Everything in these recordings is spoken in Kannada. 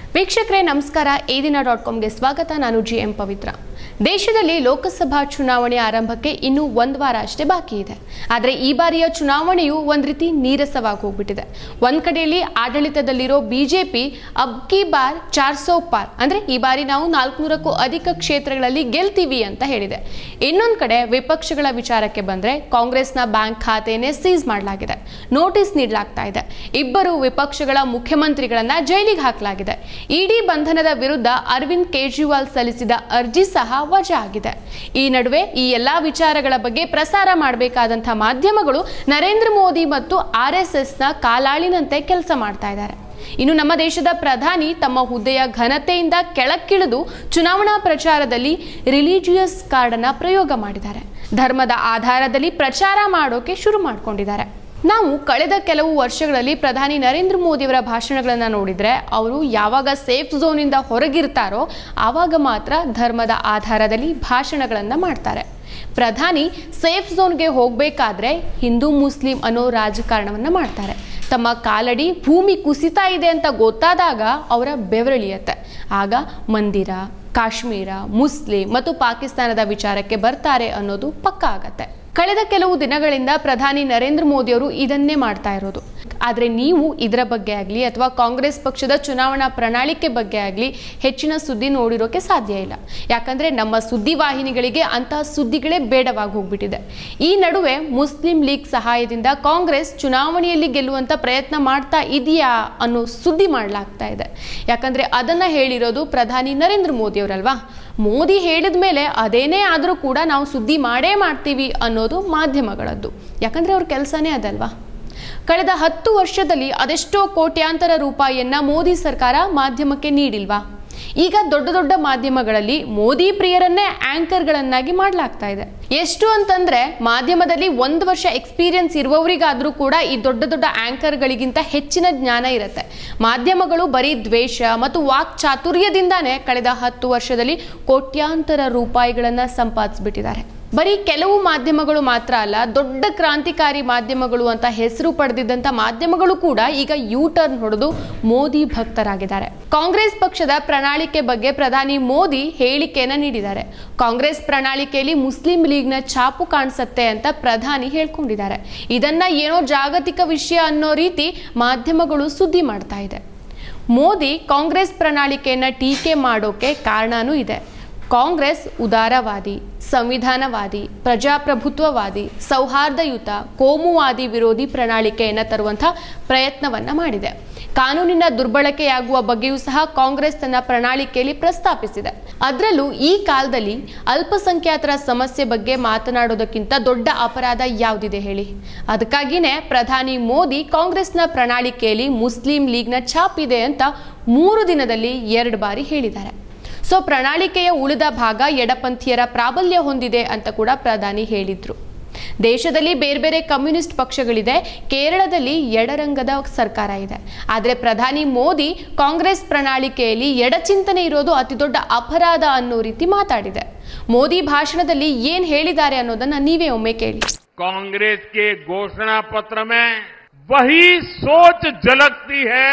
ವೀಕ್ಷಕರೇ ನಮಸ್ಕಾರ ಈ ದಿನ ಡಾಟ್ ಕಾಮ್ಗೆ ಸ್ವಾಗತ ನಾನು ಜಿ ಎಂ ಪವಿತ್ರ ದೇಶದಲ್ಲಿ ಲೋಕಸಭಾ ಚುನಾವಣೆ ಆರಂಭಕ್ಕೆ ಇನ್ನೂ ಒಂದು ವಾರ ಅಷ್ಟೇ ಬಾಕಿ ಇದೆ ಆದರೆ ಈ ಬಾರಿಯ ಚುನಾವಣೆಯು ಒಂದು ರೀತಿ ನೀರಸವಾಗಿ ಹೋಗ್ಬಿಟ್ಟಿದೆ ಒಂದ್ ಕಡೆಯಲ್ಲಿ ಆಡಳಿತದಲ್ಲಿರೋ ಬಿಜೆಪಿ ಅಬ್ಕಿ ಬಾರ್ ಚಾರ್ ಸೋ ಪಾರ್ ಅಂದ್ರೆ ಈ ಬಾರಿ ನಾವು ನಾಲ್ಕುನೂರಕ್ಕೂ ಅಧಿಕ ಕ್ಷೇತ್ರಗಳಲ್ಲಿ ಗೆಲ್ತೀವಿ ಅಂತ ಹೇಳಿದೆ ಇನ್ನೊಂದು ಕಡೆ ವಿಪಕ್ಷಗಳ ವಿಚಾರಕ್ಕೆ ಬಂದ್ರೆ ಕಾಂಗ್ರೆಸ್ನ ಬ್ಯಾಂಕ್ ಖಾತೆಯನ್ನೇ ಸೀಸ್ ಮಾಡಲಾಗಿದೆ ನೋಟಿಸ್ ನೀಡಲಾಗ್ತಾ ಇದೆ ಇಬ್ಬರು ವಿಪಕ್ಷಗಳ ಮುಖ್ಯಮಂತ್ರಿಗಳನ್ನ ಜೈಲಿಗೆ ಹಾಕಲಾಗಿದೆ ಇಡಿ ಬಂಧನದ ವಿರುದ್ಧ ಅರವಿಂದ್ ಕೇಜ್ರಿವಾಲ್ ಸಲ್ಲಿಸಿದ ಅರ್ಜಿ ಸಹ ವಜಾ ಆಗಿದೆ ಈ ನಡುವೆ ಈ ಎಲ್ಲಾ ವಿಚಾರಗಳ ಬಗ್ಗೆ ಪ್ರಸಾರ ಮಾಡಬೇಕಾದಂತಹ ಮಾಧ್ಯಮಗಳು ನರೇಂದ್ರ ಮೋದಿ ಮತ್ತು ಆರ್ ಎಸ್ ಎಸ್ನ ಕಾಲಾಳಿನಂತೆ ಕೆಲಸ ಮಾಡ್ತಾ ಇದ್ದಾರೆ ಇನ್ನು ನಮ್ಮ ದೇಶದ ಪ್ರಧಾನಿ ತಮ್ಮ ಹುದ್ದೆಯ ಘನತೆಯಿಂದ ಕೆಳಕ್ಕಿಳಿದು ಚುನಾವಣಾ ಪ್ರಚಾರದಲ್ಲಿ ರಿಲಿಜಿಯಸ್ ಕಾರ್ಡ್ ಅನ್ನ ಪ್ರಯೋಗ ಮಾಡಿದ್ದಾರೆ ಧರ್ಮದ ಆಧಾರದಲ್ಲಿ ಪ್ರಚಾರ ಮಾಡೋಕೆ ಶುರು ಮಾಡ್ಕೊಂಡಿದ್ದಾರೆ ನಾವು ಕಳೆದ ಕೆಲವು ವರ್ಷಗಳಲ್ಲಿ ಪ್ರಧಾನಿ ನರೇಂದ್ರ ಮೋದಿಯವರ ಭಾಷಣಗಳನ್ನು ನೋಡಿದರೆ ಅವರು ಯಾವಾಗ ಸೇಫ್ ಝೋನಿಂದ ಹೊರಗಿರ್ತಾರೋ ಆವಾಗ ಮಾತ್ರ ಧರ್ಮದ ಆಧಾರದಲ್ಲಿ ಭಾಷಣಗಳನ್ನು ಮಾಡ್ತಾರೆ ಪ್ರಧಾನಿ ಸೇಫ್ ಝೋನ್ಗೆ ಹೋಗಬೇಕಾದ್ರೆ ಹಿಂದೂ ಮುಸ್ಲಿಂ ಅನ್ನೋ ರಾಜಕಾರಣವನ್ನು ಮಾಡ್ತಾರೆ ತಮ್ಮ ಕಾಲಡಿ ಭೂಮಿ ಕುಸಿತಾ ಇದೆ ಅಂತ ಗೊತ್ತಾದಾಗ ಅವರ ಬೆವರಳಿಯತ್ತೆ ಆಗ ಮಂದಿರ ಕಾಶ್ಮೀರ ಮುಸ್ಲಿಂ ಮತ್ತು ಪಾಕಿಸ್ತಾನದ ವಿಚಾರಕ್ಕೆ ಬರ್ತಾರೆ ಅನ್ನೋದು ಪಕ್ಕ ಆಗತ್ತೆ ಕಳೆದ ಕೆಲವು ದಿನಗಳಿಂದ ಪ್ರಧಾನಿ ನರೇಂದ್ರ ಮೋದಿ ಅವರು ಇದನ್ನೇ ಮಾಡ್ತಾ ಇರೋದು ಆದರೆ ನೀವು ಇದರ ಬಗ್ಗೆ ಆಗಲಿ ಅಥವಾ ಕಾಂಗ್ರೆಸ್ ಪಕ್ಷದ ಚುನಾವಣಾ ಪ್ರಣಾಳಿಕೆ ಬಗ್ಗೆ ಆಗಲಿ ಹೆಚ್ಚಿನ ಸುದ್ದಿ ನೋಡಿರೋಕೆ ಸಾಧ್ಯ ಇಲ್ಲ ಯಾಕಂದ್ರೆ ನಮ್ಮ ಸುದ್ದಿ ವಾಹಿನಿಗಳಿಗೆ ಅಂತಹ ಸುದ್ದಿಗಳೇ ಬೇಡವಾಗಿ ಹೋಗ್ಬಿಟ್ಟಿದೆ ಈ ನಡುವೆ ಮುಸ್ಲಿಂ ಲೀಗ್ ಸಹಾಯದಿಂದ ಕಾಂಗ್ರೆಸ್ ಚುನಾವಣೆಯಲ್ಲಿ ಗೆಲ್ಲುವಂತ ಪ್ರಯತ್ನ ಮಾಡ್ತಾ ಇದೆಯಾ ಅನ್ನೋ ಸುದ್ದಿ ಮಾಡಲಾಗ್ತಾ ಇದೆ ಯಾಕಂದ್ರೆ ಅದನ್ನ ಹೇಳಿರೋದು ಪ್ರಧಾನಿ ನರೇಂದ್ರ ಮೋದಿ ಅವರಲ್ವಾ ಮೋದಿ ಹೇಳಿದ ಮೇಲೆ ಅದೇನೇ ಆದರೂ ಕೂಡ ನಾವು ಸುದ್ದಿ ಮಾಡೇ ಮಾಡ್ತೀವಿ ಅನ್ನೋದು ಮಾಧ್ಯಮಗಳದ್ದು ಯಾಕಂದ್ರೆ ಅವ್ರ ಕೆಲಸನೇ ಅದಲ್ವಾ ಕಳೆದ ಹತ್ತು ವರ್ಷದಲ್ಲಿ ಅದೆಷ್ಟೋ ಕೋಟ್ಯಾಂತರ ರೂಪಾಯಿಯನ್ನ ಮೋದಿ ಸರ್ಕಾರ ಮಾಧ್ಯಮಕ್ಕೆ ನೀಡಿಲ್ವಾ ಈಗ ದೊಡ್ಡ ದೊಡ್ಡ ಮಾಧ್ಯಮಗಳಲ್ಲಿ ಮೋದಿ ಪ್ರಿಯರನ್ನೇ ಆಂಕರ್ಗಳನ್ನಾಗಿ ಮಾಡಲಾಗ್ತಾ ಇದೆ ಎಷ್ಟು ಅಂತಂದ್ರೆ ಮಾಧ್ಯಮದಲ್ಲಿ ಒಂದು ವರ್ಷ ಎಕ್ಸ್ಪೀರಿಯನ್ಸ್ ಇರುವವರಿಗಾದ್ರೂ ಕೂಡ ಈ ದೊಡ್ಡ ದೊಡ್ಡ ಆಂಕರ್ಗಳಿಗಿಂತ ಹೆಚ್ಚಿನ ಜ್ಞಾನ ಇರುತ್ತೆ ಮಾಧ್ಯಮಗಳು ಬರೀ ದ್ವೇಷ ಮತ್ತು ವಾಕ್ ಚಾತುರ್ಯದಿಂದಾನೇ ಕಳೆದ ಹತ್ತು ವರ್ಷದಲ್ಲಿ ಕೋಟ್ಯಾಂತರ ರೂಪಾಯಿಗಳನ್ನ ಸಂಪಾದಿಸ್ಬಿಟ್ಟಿದ್ದಾರೆ ಬರೀ ಕೆಲವು ಮಾಧ್ಯಮಗಳು ಮಾತ್ರ ಅಲ್ಲ ದೊಡ್ಡ ಕ್ರಾಂತಿಕಾರಿ ಮಾಧ್ಯಮಗಳು ಅಂತ ಹೆಸರು ಪಡೆದಿದ್ದಂಥ ಮಾಧ್ಯಮಗಳು ಕೂಡ ಈಗ ಯೂ ಟರ್ನ್ ಹೊಡೆದು ಮೋದಿ ಭಕ್ತರಾಗಿದ್ದಾರೆ ಕಾಂಗ್ರೆಸ್ ಪಕ್ಷದ ಪ್ರಣಾಳಿಕೆ ಬಗ್ಗೆ ಪ್ರಧಾನಿ ಮೋದಿ ಹೇಳಿಕೆಯನ್ನ ನೀಡಿದ್ದಾರೆ ಕಾಂಗ್ರೆಸ್ ಪ್ರಣಾಳಿಕೆಯಲ್ಲಿ ಮುಸ್ಲಿಂ ಲೀಗ್ನ ಛಾಪು ಕಾಣಿಸುತ್ತೆ ಅಂತ ಪ್ರಧಾನಿ ಹೇಳ್ಕೊಂಡಿದ್ದಾರೆ ಇದನ್ನ ಏನೋ ಜಾಗತಿಕ ವಿಷಯ ಅನ್ನೋ ರೀತಿ ಮಾಧ್ಯಮಗಳು ಸುದ್ದಿ ಮಾಡ್ತಾ ಇದೆ ಮೋದಿ ಕಾಂಗ್ರೆಸ್ ಪ್ರಣಾಳಿಕೆಯನ್ನ ಟೀಕೆ ಮಾಡೋಕೆ ಕಾರಣನೂ ಇದೆ ಕಾಂಗ್ರೆಸ್ ಉದಾರವಾದಿ ಸಂವಿಧಾನವಾದಿ ಪ್ರಜಾಪ್ರಭುತ್ವವಾದಿ ಸೌಹಾರ್ದಯುತ ಕೋಮುವಾದಿ ವಿರೋಧಿ ಪ್ರಣಾಳಿಕೆಯನ್ನು ತರುವಂಥ ಪ್ರಯತ್ನವನ್ನ ಮಾಡಿದೆ ಕಾನೂನಿನ ದುರ್ಬಳಕೆಯಾಗುವ ಬಗ್ಗೆಯೂ ಸಹ ಕಾಂಗ್ರೆಸ್ ತನ್ನ ಪ್ರಣಾಳಿಕೆಯಲ್ಲಿ ಪ್ರಸ್ತಾಪಿಸಿದೆ ಅದರಲ್ಲೂ ಈ ಕಾಲದಲ್ಲಿ ಅಲ್ಪಸಂಖ್ಯಾತರ ಸಮಸ್ಯೆ ಬಗ್ಗೆ ಮಾತನಾಡೋದಕ್ಕಿಂತ ದೊಡ್ಡ ಅಪರಾಧ ಯಾವುದಿದೆ ಹೇಳಿ ಅದಕ್ಕಾಗಿಯೇ ಪ್ರಧಾನಿ ಮೋದಿ ಕಾಂಗ್ರೆಸ್ನ ಪ್ರಣಾಳಿಕೆಯಲ್ಲಿ ಮುಸ್ಲಿಂ ಲೀಗ್ನ ಛಾಪಿದೆ ಅಂತ ಮೂರು ದಿನದಲ್ಲಿ ಎರಡು ಬಾರಿ ಹೇಳಿದ್ದಾರೆ ಸೊ ಪ್ರಣಾಳಿಕೆಯ ಉಳಿದ ಭಾಗ ಎಡಪಂಥೀಯರ ಪ್ರಾಬಲ್ಯ ಹೊಂದಿದೆ ಅಂತ ಕೂಡ ಪ್ರಧಾನಿ ಹೇಳಿದ್ರು ದೇಶದಲ್ಲಿ ಬೇರೆ ಬೇರೆ ಕಮ್ಯುನಿಸ್ಟ್ ಪಕ್ಷಗಳಿದೆ ಕೇರಳದಲ್ಲಿ ಎಡರಂಗದ ಸರ್ಕಾರ ಇದೆ ಆದರೆ ಪ್ರಧಾನಿ ಮೋದಿ ಕಾಂಗ್ರೆಸ್ ಪ್ರಣಾಳಿಕೆಯಲ್ಲಿ ಎಡಚಿಂತನೆ ಇರೋದು ಅತಿ ದೊಡ್ಡ ಅಪರಾಧ ಅನ್ನೋ ರೀತಿ ಮಾತಾಡಿದೆ ಮೋದಿ ಭಾಷಣದಲ್ಲಿ ಏನ್ ಹೇಳಿದ್ದಾರೆ ಅನ್ನೋದನ್ನ ನೀವೇ ಒಮ್ಮೆ ಕೇಳಿ कांग्रेस के घोषणा पत्र में वही सोच झलकती है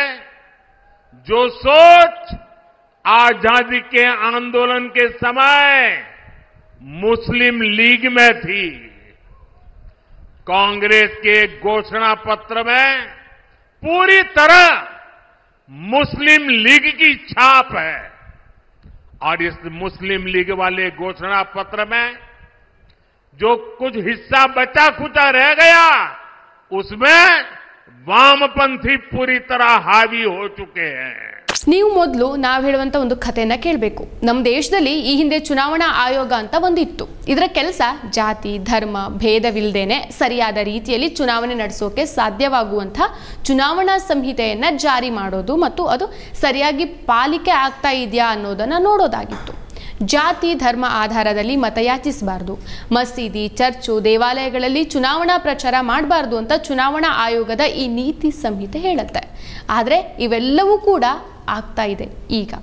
जो सोच आजादी के आंदोलन के समय मुस्लिम लीग में थी कांग्रेस के घोषणा पत्र में पूरी तरह मुस्लिम लीग की छाप है और इस मुस्लिम लीग वाले घोषणा पत्र में जो कुछ हिस्सा बचा खुचा रह गया उसमें वामपंथी पूरी तरह हावी हो चुके हैं ನೀವು ಮೊದಲು ನಾವು ಹೇಳುವಂತ ಒಂದು ಕಥೆಯನ್ನ ಕೇಳಬೇಕು ನಮ್ಮ ದೇಶದಲ್ಲಿ ಈ ಹಿಂದೆ ಚುನಾವಣಾ ಆಯೋಗ ಅಂತ ಒಂದಿತ್ತು ಇದರ ಕೆಲಸ ಜಾತಿ ಧರ್ಮ ಭೇದವಿಲ್ಲದೇನೆ ಸರಿಯಾದ ರೀತಿಯಲ್ಲಿ ಚುನಾವಣೆ ನಡೆಸೋಕೆ ಸಾಧ್ಯವಾಗುವಂಥ ಚುನಾವಣಾ ಸಂಹಿತೆಯನ್ನ ಜಾರಿ ಮಾಡೋದು ಮತ್ತು ಅದು ಸರಿಯಾಗಿ ಪಾಲಿಕೆ ಆಗ್ತಾ ಇದೆಯಾ ಅನ್ನೋದನ್ನ ನೋಡೋದಾಗಿತ್ತು ಜಾತಿ ಧರ್ಮ ಆಧಾರದಲ್ಲಿ ಮತಯಾಚಿಸಬಾರ್ದು ಮಸೀದಿ ಚರ್ಚು ದೇವಾಲಯಗಳಲ್ಲಿ ಚುನಾವಣಾ ಪ್ರಚಾರ ಮಾಡಬಾರ್ದು ಅಂತ ಚುನಾವಣಾ ಆಯೋಗದ ಈ ನೀತಿ ಸಂಹಿತೆ ಹೇಳುತ್ತೆ ಆದರೆ ಇವೆಲ್ಲವೂ ಕೂಡ ಆಗ್ತಾ ಇದೆ ಈಗ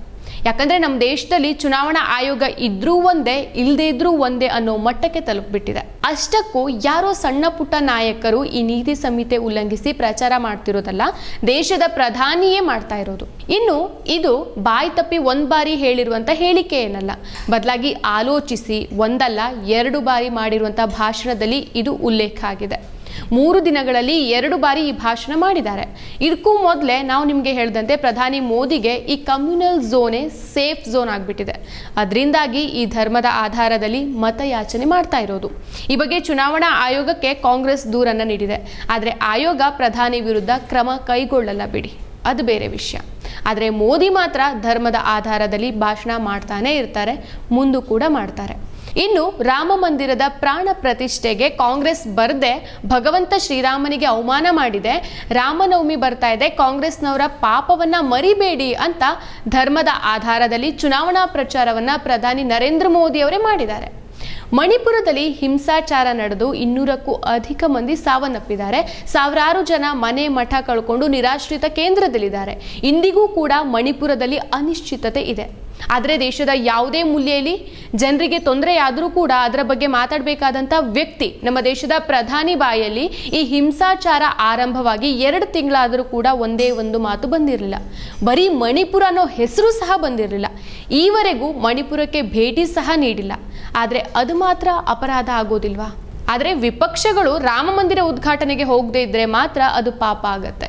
ಯಾಕಂದ್ರೆ ನಮ್ಮ ದೇಶದಲ್ಲಿ ಚುನಾವಣಾ ಆಯೋಗ ಇದ್ರೂ ಒಂದೇ ಇಲ್ಲದೇ ಇದ್ರೂ ಒಂದೇ ಅನ್ನೋ ಮಟ್ಟಕ್ಕೆ ತಲುಪಿಬಿಟ್ಟಿದೆ ಅಷ್ಟಕ್ಕೂ ಯಾರೋ ಸಣ್ಣ ಪುಟ್ಟ ನಾಯಕರು ಈ ನೀತಿ ಸಂಹಿತೆ ಉಲ್ಲಂಘಿಸಿ ಪ್ರಚಾರ ಮಾಡ್ತಿರೋದಲ್ಲ ದೇಶದ ಪ್ರಧಾನಿಯೇ ಮಾಡ್ತಾ ಇರೋದು ಇನ್ನು ಇದು ಬಾಯಿ ತಪ್ಪಿ ಒಂದ್ ಬಾರಿ ಹೇಳಿರುವಂತ ಹೇಳಿಕೆ ಏನಲ್ಲ ಬದಲಾಗಿ ಆಲೋಚಿಸಿ ಒಂದಲ್ಲ ಎರಡು ಬಾರಿ ಮಾಡಿರುವಂತ ಭಾಷಣದಲ್ಲಿ ಇದು ಉಲ್ಲೇಖ ಆಗಿದೆ ಮೂರು ದಿನಗಳಲ್ಲಿ ಎರಡು ಬಾರಿ ಈ ಭಾಷಣ ಮಾಡಿದ್ದಾರೆ ಇದಕ್ಕೂ ಮೊದಲೇ ನಾವು ನಿಮಗೆ ಹೇಳಿದಂತೆ ಪ್ರಧಾನಿ ಮೋದಿಗೆ ಈ ಕಮ್ಯುನಲ್ ಝೋನೇ ಸೇಫ್ ಝೋನ್ ಆಗಿಬಿಟ್ಟಿದೆ ಅದರಿಂದಾಗಿ ಈ ಧರ್ಮದ ಆಧಾರದಲ್ಲಿ ಮತಯಾಚನೆ ಮಾಡ್ತಾ ಇರೋದು ಈ ಬಗ್ಗೆ ಚುನಾವಣಾ ಆಯೋಗಕ್ಕೆ ಕಾಂಗ್ರೆಸ್ ದೂರನ್ನ ನೀಡಿದೆ ಆದರೆ ಆಯೋಗ ಪ್ರಧಾನಿ ವಿರುದ್ಧ ಕ್ರಮ ಕೈಗೊಳ್ಳಲ್ಲ ಬಿಡಿ ಅದು ಬೇರೆ ವಿಷಯ ಆದರೆ ಮೋದಿ ಮಾತ್ರ ಧರ್ಮದ ಆಧಾರದಲ್ಲಿ ಭಾಷಣ ಮಾಡ್ತಾನೆ ಇರ್ತಾರೆ ಮುಂದೂ ಕೂಡ ಮಾಡ್ತಾರೆ ಇನ್ನು ರಾಮ ಮಂದಿರದ ಪ್ರಾಣ ಪ್ರತಿಷ್ಠೆಗೆ ಕಾಂಗ್ರೆಸ್ ಬರದೆ ಭಗವಂತ ಶ್ರೀರಾಮನಿಗೆ ಅವಮಾನ ಮಾಡಿದೆ ರಾಮನವಮಿ ಬರ್ತಾ ಇದೆ ಕಾಂಗ್ರೆಸ್ನವರ ಪಾಪವನ್ನ ಮರಿಬೇಡಿ ಅಂತ ಧರ್ಮದ ಆಧಾರದಲ್ಲಿ ಚುನಾವಣಾ ಪ್ರಚಾರವನ್ನ ಪ್ರಧಾನಿ ನರೇಂದ್ರ ಮೋದಿ ಅವರೇ ಮಾಡಿದ್ದಾರೆ ಮಣಿಪುರದಲ್ಲಿ ಹಿಂಸಾಚಾರ ನಡೆದು ಇನ್ನೂರಕ್ಕೂ ಅಧಿಕ ಮಂದಿ ಸಾವನ್ನಪ್ಪಿದ್ದಾರೆ ಸಾವಿರಾರು ಜನ ಮನೆ ಮಠ ಕಳ್ಕೊಂಡು ನಿರಾಶ್ರಿತ ಕೇಂದ್ರದಲ್ಲಿದ್ದಾರೆ ಇಂದಿಗೂ ಕೂಡ ಮಣಿಪುರದಲ್ಲಿ ಅನಿಶ್ಚಿತತೆ ಇದೆ ಆದರೆ ದೇಶದ ಯಾವುದೇ ಮೂಲೆಯಲ್ಲಿ ಜನರಿಗೆ ತೊಂದರೆಯಾದರೂ ಕೂಡ ಅದರ ಬಗ್ಗೆ ಮಾತಾಡಬೇಕಾದಂಥ ವ್ಯಕ್ತಿ ನಮ್ಮ ದೇಶದ ಪ್ರಧಾನಿ ಬಾಯಲ್ಲಿ ಈ ಹಿಂಸಾಚಾರ ಆರಂಭವಾಗಿ ಎರಡು ತಿಂಗಳಾದರೂ ಕೂಡ ಒಂದೇ ಒಂದು ಮಾತು ಬಂದಿರಲಿಲ್ಲ ಬರೀ ಮಣಿಪುರ ಅನ್ನೋ ಹೆಸರು ಸಹ ಬಂದಿರಲಿಲ್ಲ ಈವರೆಗೂ ಮಣಿಪುರಕ್ಕೆ ಭೇಟಿ ಸಹ ನೀಡಿಲ್ಲ ಆದರೆ ಅದು ಮಾತ್ರ ಅಪರಾಧ ಆಗೋದಿಲ್ವಾ ಆದರೆ ವಿಪಕ್ಷಗಳು ರಾಮ ಮಂದಿರ ಉದ್ಘಾಟನೆಗೆ ಹೋಗದೇ ಇದ್ರೆ ಮಾತ್ರ ಅದು ಪಾಪ ಆಗತ್ತೆ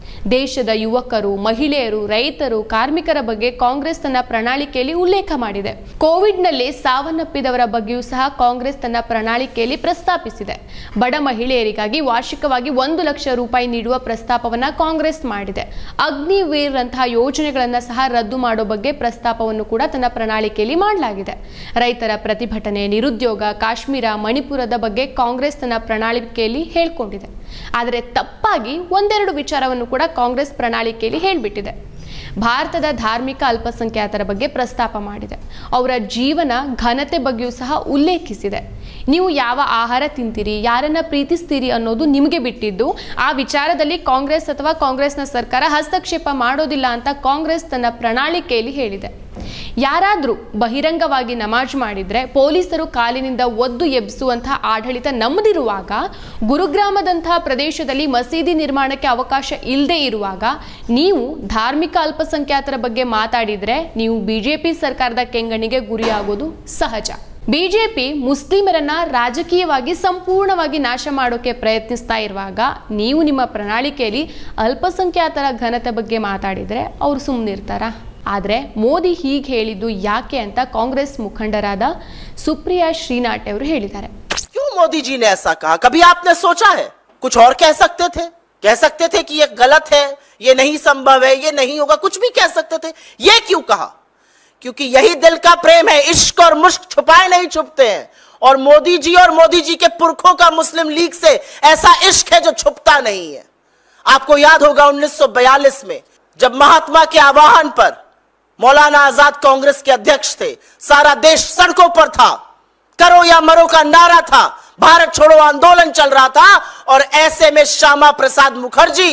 ದೇಶದ ಯುವಕರು ಮಹಿಳೆಯರು ರೈತರು ಕಾರ್ಮಿಕರ ಬಗ್ಗೆ ಕಾಂಗ್ರೆಸ್ ತನ್ನ ಪ್ರಣಾಳಿಕೆಯಲ್ಲಿ ಉಲ್ಲೇಖ ಮಾಡಿದೆ ಕೋವಿಡ್ನಲ್ಲಿ ಸಾವನ್ನಪ್ಪಿದವರ ಬಗ್ಗೆಯೂ ಸಹ ಕಾಂಗ್ರೆಸ್ ತನ್ನ ಪ್ರಣಾಳಿಕೆಯಲ್ಲಿ ಪ್ರಸ್ತಾಪಿಸಿದೆ ಬಡ ಮಹಿಳೆಯರಿಗಾಗಿ ವಾರ್ಷಿಕವಾಗಿ ಒಂದು ಲಕ್ಷ ರೂಪಾಯಿ ನೀಡುವ ಪ್ರಸ್ತಾಪವನ್ನ ಕಾಂಗ್ರೆಸ್ ಮಾಡಿದೆ ಅಗ್ನಿವೀರ್ ಅಂತಹ ಯೋಜನೆಗಳನ್ನ ಸಹ ರದ್ದು ಮಾಡೋ ಬಗ್ಗೆ ಪ್ರಸ್ತಾಪವನ್ನು ಕೂಡ ತನ್ನ ಪ್ರಣಾಳಿಕೆಯಲ್ಲಿ ಮಾಡಲಾಗಿದೆ ರೈತರ ಪ್ರತಿಭಟನೆ ನಿರುದ್ಯೋಗ ಕಾಶ್ಮೀರ ಮಣಿಪುರದ ಬಗ್ಗೆ ಕಾಂಗ್ರೆಸ್ ತನ್ನ ಪ್ರಣಾಳಿಕೆಯಲ್ಲಿ ಹೇಳ್ಕೊಂಡಿದೆ ಆದರೆ ತಪ್ಪಾಗಿ ಒಂದೆರಡು ವಿಚಾರವನ್ನು ಕೂಡ ಕಾಂಗ್ರೆಸ್ ಪ್ರಣಾಳಿಕೆಯಲ್ಲಿ ಹೇಳಿಬಿಟ್ಟಿದೆ ಭಾರತದ ಧಾರ್ಮಿಕ ಅಲ್ಪಸಂಖ್ಯಾತರ ಬಗ್ಗೆ ಪ್ರಸ್ತಾಪ ಮಾಡಿದೆ ಅವರ ಜೀವನ ಘನತೆ ಬಗ್ಗೆಯೂ ಸಹ ಉಲ್ಲೇಖಿಸಿದೆ ನೀವು ಯಾವ ಆಹಾರ ತಿಂತೀರಿ ಯಾರನ್ನ ಪ್ರೀತಿಸ್ತೀರಿ ಅನ್ನೋದು ನಿಮಗೆ ಬಿಟ್ಟಿದ್ದು ಆ ವಿಚಾರದಲ್ಲಿ ಕಾಂಗ್ರೆಸ್ ಅಥವಾ ಕಾಂಗ್ರೆಸ್ನ ಸರ್ಕಾರ ಹಸ್ತಕ್ಷೇಪ ಮಾಡೋದಿಲ್ಲ ಅಂತ ಕಾಂಗ್ರೆಸ್ ತನ್ನ ಪ್ರಣಾಳಿಕೆಯಲ್ಲಿ ಹೇಳಿದೆ ಯಾರಾದರೂ ಬಹಿರಂಗವಾಗಿ ನಮಾಜ್ ಮಾಡಿದ್ರೆ ಪೊಲೀಸರು ಕಾಲಿನಿಂದ ಒದ್ದು ಎಬ್ಬಿಸುವಂತಹ ಆಡಳಿತ ನಮ್ಮದಿರುವಾಗ ಗುರುಗ್ರಾಮದಂತಹ ಪ್ರದೇಶದಲ್ಲಿ ಮಸೀದಿ ನಿರ್ಮಾಣಕ್ಕೆ ಅವಕಾಶ ಇಲ್ಲದೆ ಇರುವಾಗ ನೀವು ಧಾರ್ಮಿಕ ಅಲ್ಪಸಂಖ್ಯಾತರ ಬಗ್ಗೆ ಮಾತಾಡಿದ್ರೆ ನೀವು ಬಿಜೆಪಿ ಸರ್ಕಾರದ ಕೆಂಗಣ್ಣಿಗೆ ಗುರಿಯಾಗೋದು ಸಹಜ ಬಿಜೆಪಿ ಮುಸ್ಲಿಮರನ್ನ ರಾಜಕೀಯವಾಗಿ ಸಂಪೂರ್ಣವಾಗಿ ನಾಶ ಮಾಡೋಕೆ ಪ್ರಯತ್ನಿಸ್ತಾ ಇರುವಾಗ ನೀವು ನಿಮ್ಮ ಪ್ರಣಾಳಿಕೆಯಲ್ಲಿ ಅಲ್ಪಸಂಖ್ಯಾತರ ಘನತೆ ಬಗ್ಗೆ ಮಾತಾಡಿದ್ರೆ ಅವ್ರು ಸುಮ್ಮನಿರ್ತಾರಾ ಆದರೆ ಮೋದಿ ಹೀಗೆ ಹೇಳಿದ್ದು ಯಾಕೆ ಅಂತ ಕಾಂಗ್ರೆಸ್ ಮುಖಂಡರಾದ ಸುಪ್ರಿಯಾ ಶ್ರೀನಾಥ್ ಅವರು ಹೇಳಿದ್ದಾರೆ क्यों मोदी जी ने ऐसा कहा कभी आपने सोचा है कुछ और कह सकते थे कह सकते थे कि ये गलत है ये नहीं संभव है ये नहीं होगा कुछ भी कह सकते थे ये क्यों कहा क्योंकि यही दिल का प्रेम है इश्क और मुश्क छुपाए नहीं छुपते हैं और मोदी जी और मोदी जी के पुरखों का मुस्लिम लीग से ऐसा इश्क है जो छुपता नहीं है आपको याद होगा 1942 में जब महात्मा के आह्वान पर मौलाना आजाद कांग्रेस के अध्यक्ष थे सारा देश सड़कों पर था करो या मरो का नारा था भारत छोड़ो आंदोलन चल रहा था और ऐसे में श्यामा प्रसाद मुखर्जी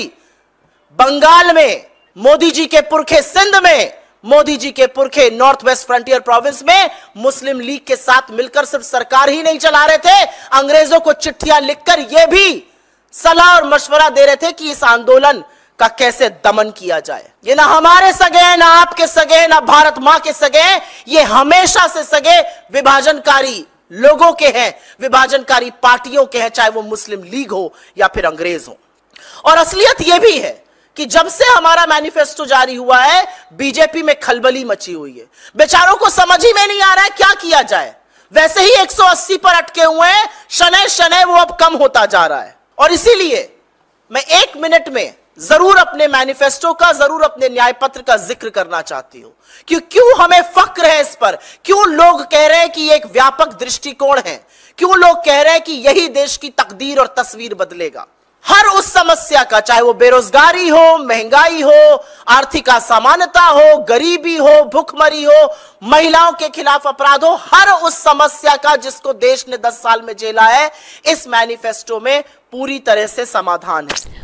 बंगाल में मोदी जी के पुरखे सिंध में मोदी जी के पुरखे नॉर्थ वेस्ट फ्रंटियर प्रोविंस में मुस्लिम लीग के साथ मिलकर सिर्फ सरकार ही नहीं चला रहे थे अंग्रेजों को चिट्ठियां लिखकर यह भी सलाह और मशवरा दे रहे थे कि इस आंदोलन का कैसे दमन किया जाए ये ना हमारे सगे हैं ना आपके सगे हैं ना भारत मां के सगे हैं ये हमेशा से सगे विभाजनकारी लोगों के हैं विभाजनकारी पार्टियों के हैं चाहे वो मुस्लिम लीग हो या फिर अंग्रेज हो और असलियत यह भी है कि जब से हमारा मैनिफेस्टो जारी हुआ है बीजेपी में खलबली मची हुई है बेचारों को समझ ही में नहीं आ रहा है क्या किया जाए वैसे ही 180 पर अटके हुए हैं शनै शनै वो अब कम होता जा रहा है और इसीलिए मैं एक मिनट में जरूर अपने मैनिफेस्टो का जरूर अपने न्याय पत्र का जिक्र करना चाहती हूं कि क्यों हमें फक्र है इस पर क्यों लोग कह रहे हैं कि ये एक व्यापक दृष्टिकोण है क्यों लोग कह रहे हैं कि यही देश की तकदीर और तस्वीर बदलेगा हर उस समस्या का चाहे वो बेरोजगारी हो महंगाई हो आर्थिक असमानता हो गरीबी हो भुखमरी हो महिलाओं के खिलाफ अपराध हो हर उस समस्या का जिसको देश ने 10 साल में झेला है इस मैनिफेस्टो में पूरी तरह से समाधान है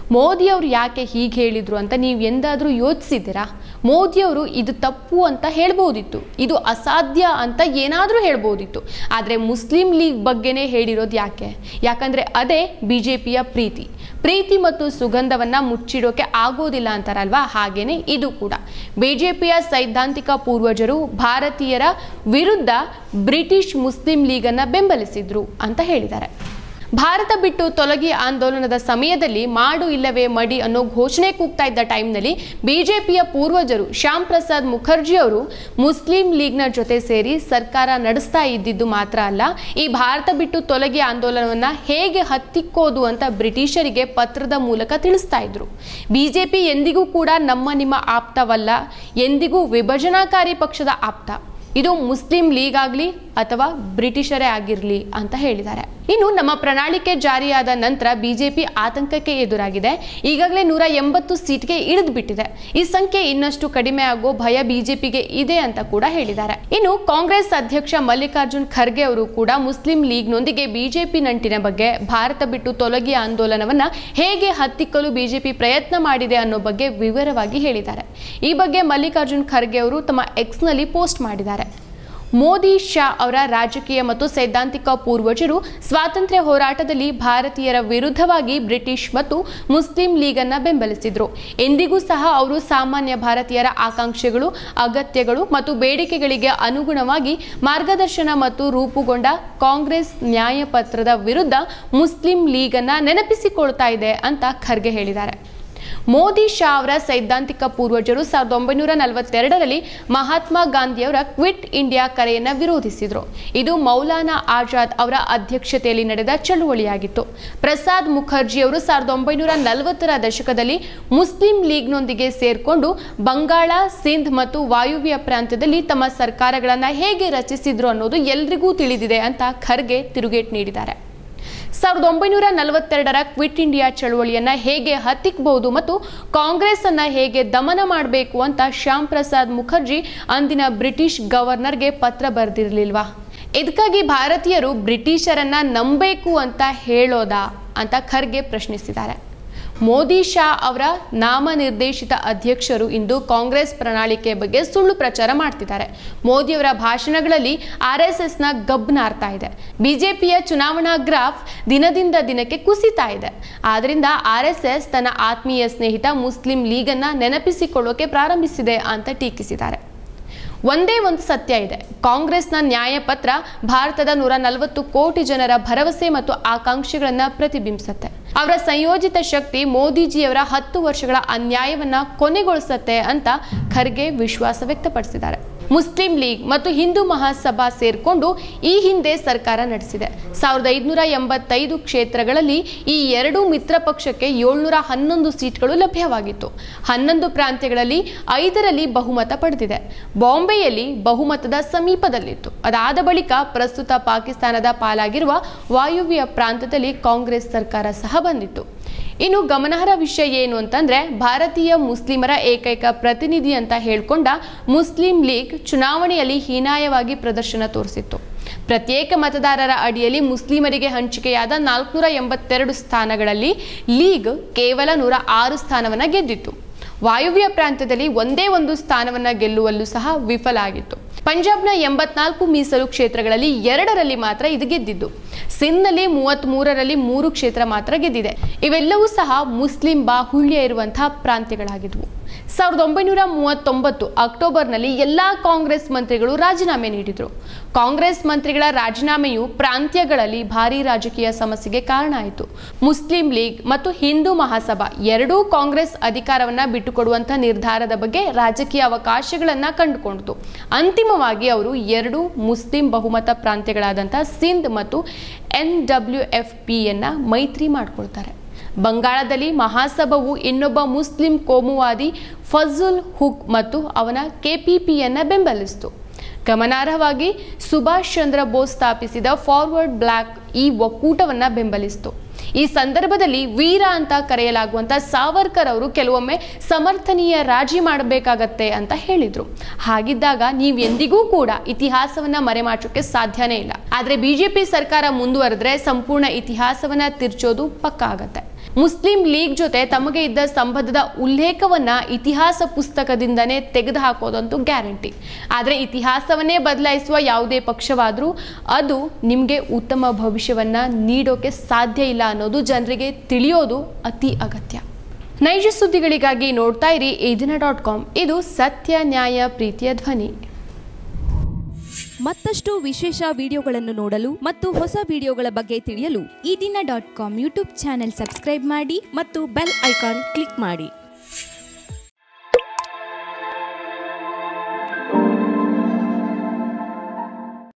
ಮೋದಿ ಅವರು ಯಾಕೆ ಹೀಗೆ ಹೇಳಿದ್ರು ಅಂತ ನೀವು ಎಂದಾದರೂ ಯೋಚಿಸಿದ್ದೀರಾ ಮೋದಿಯವರು ಇದು ತಪ್ಪು ಅಂತ ಹೇಳ್ಬೋದಿತ್ತು ಇದು ಅಸಾಧ್ಯ ಅಂತ ಏನಾದರೂ ಹೇಳ್ಬೋದಿತ್ತು ಆದರೆ ಮುಸ್ಲಿಂ ಲೀಗ್ ಬಗ್ಗೆನೇ ಹೇಳಿರೋದು ಯಾಕೆ ಯಾಕಂದ್ರೆ ಅದೇ ಬಿ ಜೆ ಪಿಯ ಪ್ರೀತಿ ಪ್ರೀತಿ ಮತ್ತು ಸುಗಂಧವನ್ನ ಮುಚ್ಚಿಡೋಕೆ ಆಗೋದಿಲ್ಲ ಅಂತಾರಲ್ವಾ ಹಾಗೇನೆ ಇದು ಕೂಡ ಬಿಜೆಪಿಯ ಸೈದ್ಧಾಂತಿಕ ಪೂರ್ವಜರು ಭಾರತೀಯರ ವಿರುದ್ಧ ಬ್ರಿಟಿಷ್ ಮುಸ್ಲಿಂ ಲೀಗನ್ನ ಬೆಂಬಲಿಸಿದ್ರು ಅಂತ ಹೇಳಿದ್ದಾರೆ ಭಾರತ ಬಿಟ್ಟು ತೊಲಗಿ ಆಂದೋಲನದ ಸಮಯದಲ್ಲಿ ಮಾಡು ಇಲ್ಲವೇ ಮಡಿ ಅನ್ನೋ ಘೋಷಣೆ ಕೂಗ್ತಾ ಇದ್ದ ಟೈಮ್ನಲ್ಲಿ ಬಿಜೆಪಿಯ ಪೂರ್ವಜರು ಶ್ಯಾಮ್ ಪ್ರಸಾದ್ ಮುಖರ್ಜಿ ಅವರು ಮುಸ್ಲಿಂ ಲೀಗ್ನ ಜೊತೆ ಸೇರಿ ಸರ್ಕಾರ ನಡೆಸ್ತಾ ಇದ್ದಿದ್ದು ಮಾತ್ರ ಅಲ್ಲ ಈ ಭಾರತ ಬಿಟ್ಟು ತೊಲಗಿ ಆಂದೋಲನವನ್ನ ಹೇಗೆ ಹತ್ತಿಕ್ಕೋದು ಅಂತ ಬ್ರಿಟಿಷರಿಗೆ ಪತ್ರದ ಮೂಲಕ ತಿಳಿಸ್ತಾ ಇದ್ರು ಬಿಜೆಪಿ ಎಂದಿಗೂ ಕೂಡ ನಮ್ಮ ನಿಮ್ಮ ಆಪ್ತವಲ್ಲ ಎಂದಿಗೂ ವಿಭಜನಾಕಾರಿ ಪಕ್ಷದ ಆಪ್ತ ಇದು ಮುಸ್ಲಿಂ ಲೀಗ್ ಆಗಲಿ ಅಥವಾ ಬ್ರಿಟಿಷರೇ ಆಗಿರಲಿ ಅಂತ ಹೇಳಿದ್ದಾರೆ ಇನ್ನು ನಮ್ಮ ಪ್ರಣಾಳಿಕೆ ಜಾರಿಯಾದ ನಂತರ ಬಿಜೆಪಿ ಆತಂಕಕ್ಕೆ ಎದುರಾಗಿದೆ ಈಗಾಗಲೇ ನೂರ ಎಂಬತ್ತು ಸೀಟ್ಗೆ ಇಳಿದು ಬಿಟ್ಟಿದೆ ಈ ಸಂಖ್ಯೆ ಇನ್ನಷ್ಟು ಕಡಿಮೆ ಆಗೋ ಭಯ ಬಿಜೆಪಿಗೆ ಇದೆ ಅಂತ ಕೂಡ ಹೇಳಿದ್ದಾರೆ ಇನ್ನು ಕಾಂಗ್ರೆಸ್ ಅಧ್ಯಕ್ಷ ಮಲ್ಲಿಕಾರ್ಜುನ್ ಖರ್ಗೆ ಅವರು ಕೂಡ ಮುಸ್ಲಿಂ ಲೀಗ್ನೊಂದಿಗೆ ಬಿಜೆಪಿ ನಂಟಿನ ಬಗ್ಗೆ ಭಾರತ ಬಿಟ್ಟು ತೊಲಗಿ ಆಂದೋಲನವನ್ನ ಹೇಗೆ ಹತ್ತಿಕ್ಕಲು ಬಿಜೆಪಿ ಪ್ರಯತ್ನ ಮಾಡಿದೆ ಅನ್ನೋ ಬಗ್ಗೆ ವಿವರವಾಗಿ ಹೇಳಿದ್ದಾರೆ ಈ ಬಗ್ಗೆ ಮಲ್ಲಿಕಾರ್ಜುನ್ ಖರ್ಗೆ ಅವರು ತಮ್ಮ ಎಕ್ಸ್ನಲ್ಲಿ ಪೋಸ್ಟ್ ಮಾಡಿದ್ದಾರೆ ಮೋದಿ ಶಾ ಅವರ ರಾಜಕೀಯ ಮತ್ತು ಸೈದ್ಧಾಂತಿಕ ಪೂರ್ವಜರು ಸ್ವಾತಂತ್ರ್ಯ ಹೋರಾಟದಲ್ಲಿ ಭಾರತೀಯರ ವಿರುದ್ಧವಾಗಿ ಬ್ರಿಟಿಷ್ ಮತ್ತು ಮುಸ್ಲಿಂ ಲೀಗನ್ನ ಬೆಂಬಲಿಸಿದ್ರು ಎಂದಿಗೂ ಸಹ ಅವರು ಸಾಮಾನ್ಯ ಭಾರತೀಯರ ಆಕಾಂಕ್ಷೆಗಳು ಅಗತ್ಯಗಳು ಮತ್ತು ಬೇಡಿಕೆಗಳಿಗೆ ಅನುಗುಣವಾಗಿ ಮಾರ್ಗದರ್ಶನ ಮತ್ತು ರೂಪುಗೊಂಡ ಕಾಂಗ್ರೆಸ್ ನ್ಯಾಯಪತ್ರದ ವಿರುದ್ಧ ಮುಸ್ಲಿಂ ಲೀಗನ್ನ ನೆನಪಿಸಿಕೊಳ್ತಾ ಇದೆ ಅಂತ ಖರ್ಗೆ ಹೇಳಿದ್ದಾರೆ ಮೋದಿ ಶಾ ಅವರ ಸೈದ್ಧಾಂತಿಕ ಪೂರ್ವಜರು ಸಾವಿರದ ಒಂಬೈನೂರ ನಲವತ್ತೆರಡರಲ್ಲಿ ಮಹಾತ್ಮ ಗಾಂಧಿಯವರ ಕ್ವಿಟ್ ಇಂಡಿಯಾ ಕರೆಯನ್ನ ವಿರೋಧಿಸಿದ್ರು ಇದು ಮೌಲಾನಾ ಆಜಾದ್ ಅವರ ಅಧ್ಯಕ್ಷತೆಯಲ್ಲಿ ನಡೆದ ಚಳುವಳಿಯಾಗಿತ್ತು ಪ್ರಸಾದ್ ಮುಖರ್ಜಿ ಅವರು ಸಾವಿರದ ಒಂಬೈನೂರ ನಲವತ್ತರ ದಶಕದಲ್ಲಿ ಮುಸ್ಲಿಂ ಲೀಗ್ನೊಂದಿಗೆ ಸೇರ್ಕೊಂಡು ಬಂಗಾಳ ಸಿಂಧ್ ಮತ್ತು ವಾಯುವ್ಯ ಪ್ರಾಂತ್ಯದಲ್ಲಿ ತಮ್ಮ ಸರ್ಕಾರಗಳನ್ನ ಹೇಗೆ ರಚಿಸಿದ್ರು ಅನ್ನೋದು ಎಲ್ರಿಗೂ ತಿಳಿದಿದೆ ಅಂತ ಖರ್ಗೆ ತಿರುಗೇಟ್ ನೀಡಿದ್ದಾರೆ ಸಾವಿರದ ಒಂಬೈನೂರ ನಲವತ್ತೆರಡರ ಕ್ವಿಟ್ ಇಂಡಿಯಾ ಚಳವಳಿಯನ್ನ ಹೇಗೆ ಹತ್ತಿಕ್ಕಬಹುದು ಮತ್ತು ಕಾಂಗ್ರೆಸ್ ಅನ್ನ ಹೇಗೆ ದಮನ ಮಾಡಬೇಕು ಅಂತ ಶ್ಯಾಮ್ ಪ್ರಸಾದ್ ಮುಖರ್ಜಿ ಅಂದಿನ ಬ್ರಿಟಿಷ್ ಗವರ್ನರ್ಗೆ ಪತ್ರ ಬರೆದಿರಲಿಲ್ವಾ ಇದಕ್ಕಾಗಿ ಭಾರತೀಯರು ಬ್ರಿಟಿಷರನ್ನ ನಂಬೇಕು ಅಂತ ಹೇಳೋದಾ ಅಂತ ಖರ್ಗೆ ಪ್ರಶ್ನಿಸಿದ್ದಾರೆ ಮೋದಿ ಶಾ ಅವರ ನಾಮನಿರ್ದೇಶಿತ ಅಧ್ಯಕ್ಷರು ಇಂದು ಕಾಂಗ್ರೆಸ್ ಪ್ರಣಾಳಿಕೆ ಬಗ್ಗೆ ಸುಳ್ಳು ಪ್ರಚಾರ ಮಾಡ್ತಿದ್ದಾರೆ ಮೋದಿಯವರ ಭಾಷಣಗಳಲ್ಲಿ ಆರ್ ಎಸ್ ಎಸ್ನ ಗಬ್ನಾರ್ತಾ ಇದೆ ಬಿಜೆಪಿಯ ಚುನಾವಣಾ ಗ್ರಾಫ್ ದಿನದಿಂದ ದಿನಕ್ಕೆ ಕುಸಿತಾ ಇದೆ ಆದ್ರಿಂದ ಆರ್ ಎಸ್ ಎಸ್ ತನ್ನ ಆತ್ಮೀಯ ಸ್ನೇಹಿತ ಮುಸ್ಲಿಂ ಲೀಗನ್ನ ನೆನಪಿಸಿಕೊಳ್ಳೋಕೆ ಪ್ರಾರಂಭಿಸಿದೆ ಅಂತ ಟೀಕಿಸಿದ್ದಾರೆ ಒಂದೇ ಒಂದು ಸತ್ಯ ಇದೆ ಕಾಂಗ್ರೆಸ್ನ ನ್ಯಾಯಪತ್ರ ಭಾರತದ ನೂರ ನಲವತ್ತು ಕೋಟಿ ಜನರ ಭರವಸೆ ಮತ್ತು ಆಕಾಂಕ್ಷೆಗಳನ್ನ ಪ್ರತಿಬಿಂಬಿಸುತ್ತೆ ಅವರ ಸಂಯೋಜಿತ ಶಕ್ತಿ ಮೋದಿಜಿಯವರ ಹತ್ತು ವರ್ಷಗಳ ಅನ್ಯಾಯವನ್ನ ಕೊನೆಗೊಳಿಸುತ್ತೆ ಅಂತ ಖರ್ಗೆ ವಿಶ್ವಾಸ ವ್ಯಕ್ತಪಡಿಸಿದ್ದಾರೆ ಮುಸ್ಲಿಂ ಲೀಗ್ ಮತ್ತು ಹಿಂದೂ ಮಹಾಸಭಾ ಸೇರ್ಕೊಂಡು ಈ ಹಿಂದೆ ಸರ್ಕಾರ ನಡೆಸಿದೆ ಸಾವಿರದ ಐದುನೂರ ಎಂಬತ್ತೈದು ಕ್ಷೇತ್ರಗಳಲ್ಲಿ ಈ ಎರಡು ಮಿತ್ರ ಪಕ್ಷಕ್ಕೆ ಏಳ್ನೂರ ಹನ್ನೊಂದು ಸೀಟ್ಗಳು ಲಭ್ಯವಾಗಿತ್ತು ಹನ್ನೊಂದು ಪ್ರಾಂತ್ಯಗಳಲ್ಲಿ ಐದರಲ್ಲಿ ಬಹುಮತ ಪಡೆದಿದೆ ಬಾಂಬೆಯಲ್ಲಿ ಬಹುಮತದ ಸಮೀಪದಲ್ಲಿತ್ತು ಅದಾದ ಬಳಿಕ ಪ್ರಸ್ತುತ ಪಾಕಿಸ್ತಾನದ ಪಾಲಾಗಿರುವ ವಾಯುವ್ಯ ಪ್ರಾಂತ್ಯದಲ್ಲಿ ಕಾಂಗ್ರೆಸ್ ಸರ್ಕಾರ ಸಹ ಬಂದಿತ್ತು ಇನ್ನು ಗಮನಾರ್ಹ ವಿಷಯ ಏನು ಅಂತಂದ್ರೆ ಭಾರತೀಯ ಮುಸ್ಲಿಮರ ಏಕೈಕ ಪ್ರತಿನಿಧಿ ಅಂತ ಹೇಳ್ಕೊಂಡ ಮುಸ್ಲಿಂ ಲೀಗ್ ಚುನಾವಣೆಯಲ್ಲಿ ಹೀನಾಯವಾಗಿ ಪ್ರದರ್ಶನ ತೋರಿಸಿತ್ತು ಪ್ರತ್ಯೇಕ ಮತದಾರರ ಅಡಿಯಲ್ಲಿ ಮುಸ್ಲಿಮರಿಗೆ ಹಂಚಿಕೆಯಾದ ನಾಲ್ಕುನೂರ ಎಂಬತ್ತೆರಡು ಸ್ಥಾನಗಳಲ್ಲಿ ಲೀಗ್ ಕೇವಲ ನೂರ ಆರು ಸ್ಥಾನವನ್ನ ಗೆದ್ದಿತ್ತು ವಾಯುವ್ಯ ಪ್ರಾಂತ್ಯದಲ್ಲಿ ಒಂದೇ ಒಂದು ಸ್ಥಾನವನ್ನ ಗೆಲ್ಲುವಲ್ಲೂ ಸಹ ವಿಫಲ ಆಗಿತ್ತು ಪಂಜಾಬ್ನ ಎಂಬತ್ನಾಲ್ಕು ಮೀಸಲು ಕ್ಷೇತ್ರಗಳಲ್ಲಿ ಎರಡರಲ್ಲಿ ಮಾತ್ರ ಇದು ಗೆದ್ದಿದ್ದು ಸಿಂಧ್ನಲ್ಲಿ ಮೂವತ್ತ್ ಮೂರರಲ್ಲಿ ಮೂರು ಕ್ಷೇತ್ರ ಮಾತ್ರ ಗೆದ್ದಿದೆ ಇವೆಲ್ಲವೂ ಸಹ ಮುಸ್ಲಿಂ ಬಾಹುಳ್ಯ ಇರುವಂತಹ ಪ್ರಾಂತ್ಯಗಳಾಗಿದ್ವು ಸಾವಿರದ ಒಂಬೈನೂರ ಮೂವತ್ತೊಂಬತ್ತು ಅಕ್ಟೋಬರ್ನಲ್ಲಿ ಎಲ್ಲಾ ಕಾಂಗ್ರೆಸ್ ಮಂತ್ರಿಗಳು ರಾಜೀನಾಮೆ ನೀಡಿದ್ರು ಕಾಂಗ್ರೆಸ್ ಮಂತ್ರಿಗಳ ರಾಜೀನಾಮೆಯು ಪ್ರಾಂತ್ಯಗಳಲ್ಲಿ ಭಾರೀ ರಾಜಕೀಯ ಸಮಸ್ಯೆಗೆ ಕಾರಣ ಆಯಿತು ಮುಸ್ಲಿಂ ಲೀಗ್ ಮತ್ತು ಹಿಂದೂ ಮಹಾಸಭಾ ಎರಡೂ ಕಾಂಗ್ರೆಸ್ ಅಧಿಕಾರವನ್ನ ಬಿಟ್ಟುಕೊಡುವಂತ ನಿರ್ಧಾರದ ಬಗ್ಗೆ ರಾಜಕೀಯ ಅವಕಾಶಗಳನ್ನ ಕಂಡುಕೊಂಡಿತು ಅಂತಿಮವಾಗಿ ಅವರು ಎರಡು ಮುಸ್ಲಿಂ ಬಹುಮತ ಪ್ರಾಂತ್ಯಗಳಾದಂಥ ಸಿಂಧ್ ಮತ್ತು ಎನ್ ಡಬ್ಲ್ಯೂ ಎಫ್ ಪಿಯನ್ನ ಮೈತ್ರಿ ಮಾಡಿಕೊಳ್ತಾರೆ ಬಂಗಾಳದಲ್ಲಿ ಮಹಾಸಭಾವು ಇನ್ನೊಬ್ಬ ಮುಸ್ಲಿಂ ಕೋಮುವಾದಿ ಫಜುಲ್ ಹುಕ್ ಮತ್ತು ಅವನ ಕೆಪಿಪಿಯನ್ನ ಬೆಂಬಲಿಸಿತು ಗಮನಾರ್ಹವಾಗಿ ಸುಭಾಷ್ ಚಂದ್ರ ಬೋಸ್ ಸ್ಥಾಪಿಸಿದ ಫಾರ್ವರ್ಡ್ ಬ್ಲಾಕ್ ಈ ಒಕ್ಕೂಟವನ್ನ ಬೆಂಬಲಿಸಿತು ಈ ಸಂದರ್ಭದಲ್ಲಿ ವೀರ ಅಂತ ಕರೆಯಲಾಗುವಂತ ಸಾವರ್ಕರ್ ಅವರು ಕೆಲವೊಮ್ಮೆ ಸಮರ್ಥನೀಯ ರಾಜಿ ಮಾಡಬೇಕಾಗತ್ತೆ ಅಂತ ಹೇಳಿದ್ರು ಹಾಗಿದ್ದಾಗ ನೀವು ಎಂದಿಗೂ ಕೂಡ ಇತಿಹಾಸವನ್ನ ಮರೆಮಾಚೋಕೆ ಸಾಧ್ಯನೇ ಇಲ್ಲ ಆದ್ರೆ ಬಿಜೆಪಿ ಸರ್ಕಾರ ಮುಂದುವರೆದ್ರೆ ಸಂಪೂರ್ಣ ಇತಿಹಾಸವನ್ನ ತಿರ್ಚೋದು ಪಕ್ಕ ಆಗತ್ತೆ ಮುಸ್ಲಿಂ ಲೀಗ್ ಜೊತೆ ತಮಗೆ ಇದ್ದ ಸಂಬಂಧದ ಉಲ್ಲೇಖವನ್ನ ಇತಿಹಾಸ ಪುಸ್ತಕದಿಂದನೇ ತೆಗೆದು ಹಾಕೋದಂತೂ ಗ್ಯಾರಂಟಿ ಆದರೆ ಇತಿಹಾಸವನ್ನೇ ಬದಲಾಯಿಸುವ ಯಾವುದೇ ಪಕ್ಷವಾದರೂ ಅದು ನಿಮಗೆ ಉತ್ತಮ ಭವಿಷ್ಯವನ್ನ ನೀಡೋಕೆ ಸಾಧ್ಯ ಇಲ್ಲ ಅನ್ನೋದು ಜನರಿಗೆ ತಿಳಿಯೋದು ಅತಿ ಅಗತ್ಯ ನೈಜ ಸುದ್ದಿಗಳಿಗಾಗಿ ನೋಡ್ತಾ ಇರಿ ಈ ದಿನ ಡಾಟ್ ಕಾಮ್ ಇದು ಸತ್ಯ ನ್ಯಾಯ ಪ್ರೀತಿಯ ಧ್ವನಿ ಮತ್ತಷ್ಟು ವಿಶೇಷ ವಿಡಿಯೋಗಳನ್ನು ನೋಡಲು ಮತ್ತು ಹೊಸ ವಿಡಿಯೋಗಳ ಬಗ್ಗೆ ತಿಳಿಯಲು Ee Dina dot com YouTube channel subscribe ಮಾಡಿ ಮತ್ತು ಬೆಲ್ ಐಕಾನ್ ಕ್ಲಿಕ್ ಮಾಡಿ